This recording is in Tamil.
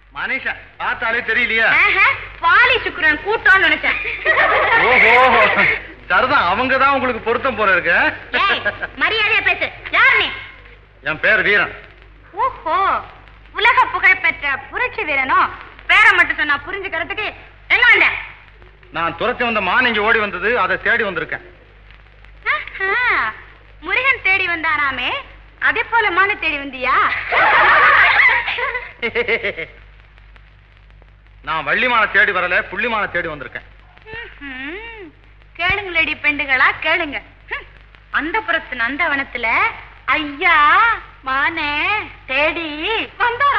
மனிஷா பார்த்தாலே தெரியலையா ஆஹா, வாலி சுக்கிரன் கூட்டம்னு நினைச்சேன் ஓஹோ சரிதான் அவங்க தான் உங்களுக்கு பொருத்தம் போல இருக்கு ஏய், மரியாதையா பேசு யார் நீ என் பேர் வீரன் ஓஹோ உலக புகழ்பெற்ற புரட்சி வீரனோ பேரை மட்டும் சொன்னா புரிஞ்சுக்கிறதுக்கு எங்க வந்த நான் துரத்தி வந்த மான் இங்க ஓடி வந்தது அதை தேடி வந்திருக்கேன் ஆஹா, முருகன் தேடி வந்தானாமே அதே போல மான தேடி வந்தியா நான் வள்ளிமான தேடி வரல புள்ளிமான தேடி வந்திருக்கேன் ம்ஹும். கேளுங்களேடி பெண்டுகளா கேளுங்க ஹம். அந்த புறத்து நந்தவனத்துல ஐயா மானே தேடி வந்தாரா